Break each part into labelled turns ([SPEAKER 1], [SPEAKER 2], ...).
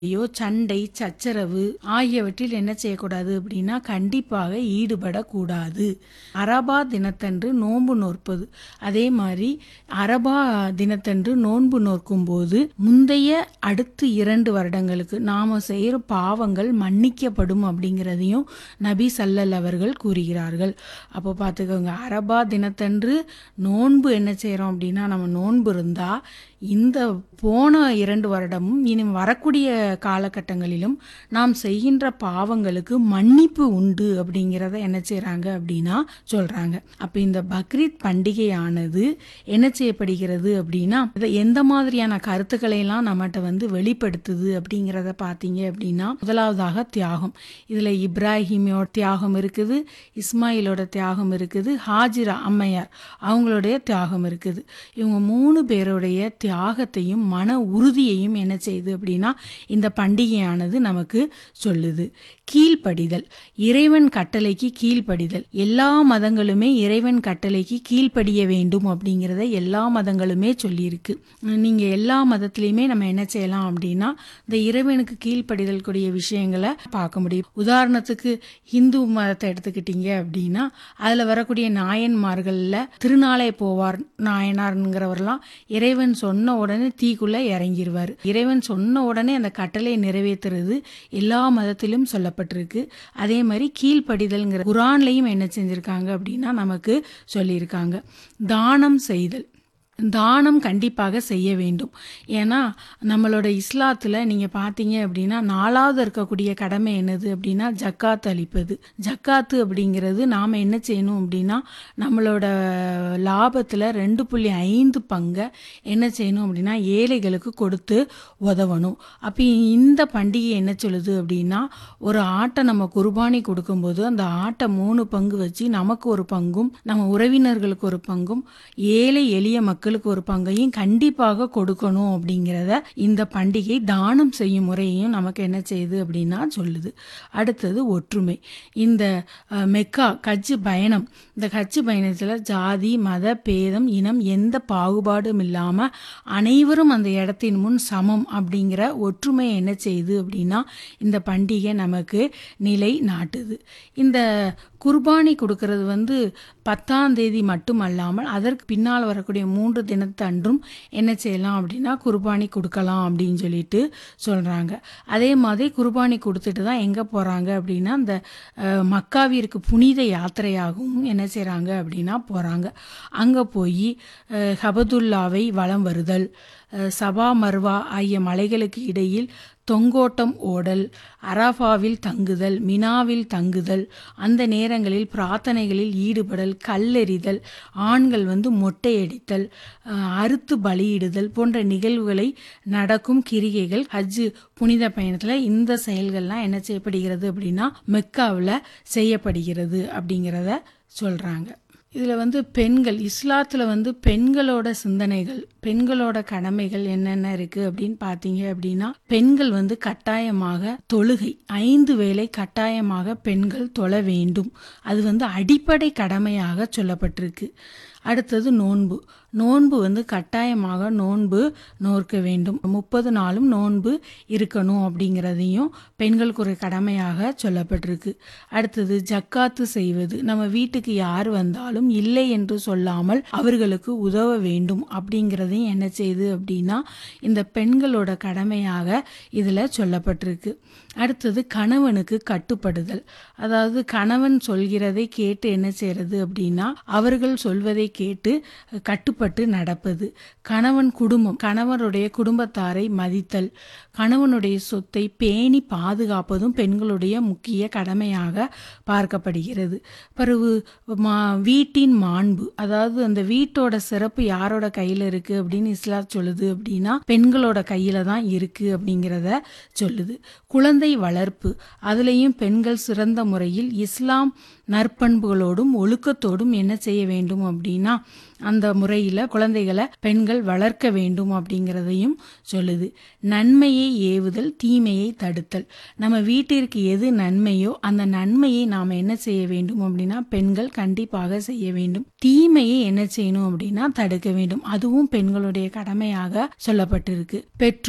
[SPEAKER 1] ஐயோ சண்டை சச்சரவு ஆகியவற்றில் என்ன செய்யக்கூடாது அப்படின்னா கண்டிப்பாக ஈடுபடக்கூடாது அரபா தினத்தன்று நோன்பு நோற்பது அதே மாதிரி அரபா தினத்தன்று நோன்பு நோக்கும் போது முந்தைய அடுத்து இரண்டு வருடங்களுக்கு நாம செய்கிற பாவங்கள் மன்னிக்கப்படும் அப்படிங்கிறதையும் நபி சல்லல் அவர்கள் கூறுகிறார்கள் அப்போ பார்த்துக்கோங்க அரபா தினத்தன்று நோன்பு என்ன செய்கிறோம் அப்படின்னா நம்ம நோன்பு இருந்தால் இந்த போன இரண்டு வருடமும் இனி வரக்கூடிய காலகட்டங்களிலும் நாம் செய்கின்ற பாவங்களுக்கு மன்னிப்பு உண்டு அப்படிங்கிறத என்ன செய்கிறாங்க அப்படின்னா சொல்கிறாங்க அப்போ இந்த பக்ரீத் பண்டிகையானது என்ன செய்யப்படுகிறது அப்படின்னா இது எந்த மாதிரியான கருத்துக்களை எல்லாம் நம்மகிட்ட வந்து வெளிப்படுத்துது அப்படிங்கிறத பார்த்தீங்க அப்படின்னா முதலாவதாக தியாகம் இதில் இப்ராஹிமோட தியாகம் இருக்குது இஸ்மாயிலோட தியாகம் இருக்குது ஹாஜிரா அம்மையார் அவங்களுடைய தியாகம் இருக்குது இவங்க மூணு பேருடைய தியாகத்தையும் மன உறுதியையும் என்ன செய்யுது அப்படின்னா இந்த பண்டிகையானது நமக்கு சொல்லுது கீழ்ப்படிதல் இறைவன் கட்டளைக்கு கீழ்ப்படிதல் எல்லா மதங்களுமே இறைவன் கட்டளைக்கு கீழ்ப்படிய வேண்டும் அப்படிங்கிறத எல்லா மதங்களுமே சொல்லியிருக்கு நீங்க எல்லா மதத்திலையுமே நம்ம என்ன செய்யலாம் அப்படின்னா இந்த இறைவனுக்கு கீழ்ப்படிதல் கூடிய விஷயங்களை பார்க்க முடியும் உதாரணத்துக்கு இந்து மதத்தை எடுத்துக்கிட்டீங்க அப்படின்னா அதுல வரக்கூடிய நாயன்மார்கள்ல திருநாளே போவார் நாயனார்ங்கிறவர்லாம் இறைவன் சொன்ன உடனே தீக்குள்ள இறங்கிடுவார் இறைவன் சொன்ன உடனே அந்த கட்டளை நிறைவேற்றுறது எல்லா மதத்திலும் சொல்லப்பட்டிருக்கு அதே மாதிரி கீழ்ப்படிதல்ங்கிற குரான்லையும் என்ன செஞ்சிருக்காங்க அப்படின்னா நமக்கு சொல்லியிருக்காங்க தானம் செய்தல் தானம் கண்டிப்பாக செய்ய வேண்டும் ஏன்னா நம்மளோட இஸ்லாத்தில் நீங்கள் பார்த்தீங்க அப்படின்னா நாலாவது இருக்கக்கூடிய கடமை என்னது அப்படின்னா ஜக்காத் அளிப்பது ஜக்காத்து அப்படிங்கிறது நாம் என்ன செய்யணும் அப்படின்னா நம்மளோட லாபத்தில் ரெண்டு புள்ளி ஐந்து பங்கை என்ன செய்யணும் அப்படின்னா ஏழைகளுக்கு கொடுத்து உதவணும் அப்போ இந்த பண்டிகை என்ன சொல்லுது அப்படின்னா ஒரு ஆட்டை நம்ம குர்பானி கொடுக்கும்போது அந்த ஆட்டை மூணு பங்கு வச்சு நமக்கு ஒரு பங்கும் நம்ம உறவினர்களுக்கு ஒரு பங்கும் ஏழை எளிய மக்களுக்கு ஒரு பங்கையும் கண்டிப்பாக கொடுக்கணும் அப்படிங்கிறத இந்த பண்டிகை தானம் செய்யும் முறையையும் நமக்கு என்ன செய்யுது அப்படின்னா சொல்லுது அடுத்தது ஒற்றுமை இந்த அஹ், மெக்கா கட்சி பயணம் இந்த கட்சி பயணத்தில் ஜாதி மத பேதம் இனம் எந்த பாகுபாடும் இல்லாமல் அனைவரும் அந்த இடத்தின் முன் சமம் அப்படிங்கிற ஒற்றுமையை என்ன செய்யுது அப்படின்னா இந்த பண்டிகை நமக்கு நிலை நாட்டுது இந்த குர்பானி கொடுக்கறது வந்து பத்தாம் தேதி மட்டும் அல்லாமல் அதற்கு பின்னால் வரக்கூடிய மூன்று தினத்தன்றும் என்ன செய்யலாம் அப்படின்னா குர்பானி கொடுக்கலாம் அப்படின்னு சொல்லிட்டு சொல்கிறாங்க அதே மாதிரி குர்பானி கொடுத்துட்டு தான் எங்கே போகிறாங்க அப்படின்னா அந்த அஹ், மக்காவிற்கு புனித யாத்திரையாகவும் என்ன செய்கிறாங்க அப்படின்னா போகிறாங்க அங்கே போய் அஹ், ஹபதுல்லாவை வலம் வருதல் அஹ், சபா மர்வா ஆகிய மலைகளுக்கு இடையில் தொங்கோட்டம் ஓடல் அரஃபாவில் தங்குதல் மினாவில் தங்குதல் அந்த நேரங்களில் பிரார்த்தனைகளில் ஈடுபடல் கல்லெறிதல் ஆண்கள் வந்து மொட்டையடித்தல் அஹ், அறுத்து பலியிடுதல் போன்ற நிகழ்வுகளை நடக்கும் கிரிகைகள் ஹஜ்ஜு புனித பயணத்தில் இந்த செயல்கள்லாம் என்ன செய்யப்படுகிறது அப்படின்னா மெக்காவில் செய்யப்படுகிறது அப்படிங்கிறத சொல்கிறாங்க இதில் வந்து பெண்கள் இஸ்லாத்தில் வந்து பெண்களோட சிந்தனைகள் பெண்களோட கடமைகள் என்னென்ன இருக்குது அப்படின்னு பார்த்தீங்க அப்படின்னா பெண்கள் வந்து கட்டாயமாக தொழுகை ஐந்து வேளை கட்டாயமாக பெண்கள் தொழ வேண்டும் அது வந்து அடிப்படை கடமையாக சொல்லப்பட்டிருக்கு அடுத்தது நோன்பு நோன்பு வந்து கட்டாயமாக நோன்பு நோற்க வேண்டும் முப்பது நாளும் நோன்பு இருக்கணும் அப்படிங்கிறதையும் பெண்களுக்கு ஒரு கடமையாக சொல்லப்பட்டிருக்கு அடுத்தது ஜக்காத்து செய்வது நம்ம வீட்டுக்கு யார் வந்தாலும் இல்லை என்று சொல்லாமல் அவர்களுக்கு உதவ வேண்டும் அப்படிங்கிறதையும் என்ன செய்யுது அப்படின்னா இந்த பெண்களோட கடமையாக இதில் சொல்லப்பட்டிருக்கு அடுத்தது கணவனுக்கு கட்டுப்படுதல் அதாவது கணவன் சொல்கிறதை கேட்டு என்ன செய்யறது அப்படின்னா அவர்கள் சொல்வதை கேட்டு கட்டுப்பட்டு நடப்பது கணவன் குடும்பம் கணவனுடைய குடும்பத்தாரை மதித்தல் கணவனுடைய சொத்தை பேணி பாதுகாப்பதும் பெண்களுடைய முக்கிய கடமையாக பார்க்கப்படுகிறது பிறகு மா வீட்டின் மாண்பு அதாவது அந்த வீட்டோட சிறப்பு யாரோட கையில் இருக்கு அப்படின்னு இஸ்லாம் சொல்லுது அப்படின்னா பெண்களோட கையில தான் இருக்கு அப்படிங்கிறத சொல்லுது குழந்தை வளர்ப்பு அதுலேயும் பெண்கள் சிறந்த முறையில் இஸ்லாம் நற்பண்புகளோடும் ஒழுக்கத்தோடும் என்ன செய்ய வேண்டும் அப்படின்னா அந்த முறையில் குழந்தைகளை பெண்கள் வளர்க்க வேண்டும் அப்படிங்கிறதையும் சொல்லுது நன்மையை ஏவுதல் தீமையை தடுத்தல் நம்ம வீட்டிற்கு எது நன்மையோ அந்த நன்மையை நாம் என்ன செய்ய வேண்டும் அப்படின்னா பெண்கள் கண்டிப்பாக செய்ய வேண்டும் தீமையை என்ன செய்யணும் அப்படின்னா தடுக்க வேண்டும் அதுவும் பெண்களுடைய கடமையாக சொல்லப்பட்டிருக்கு பெற்றோர்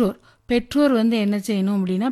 [SPEAKER 1] பெற்றோர் வந்து என்ன செய்யணும் அப்படின்னா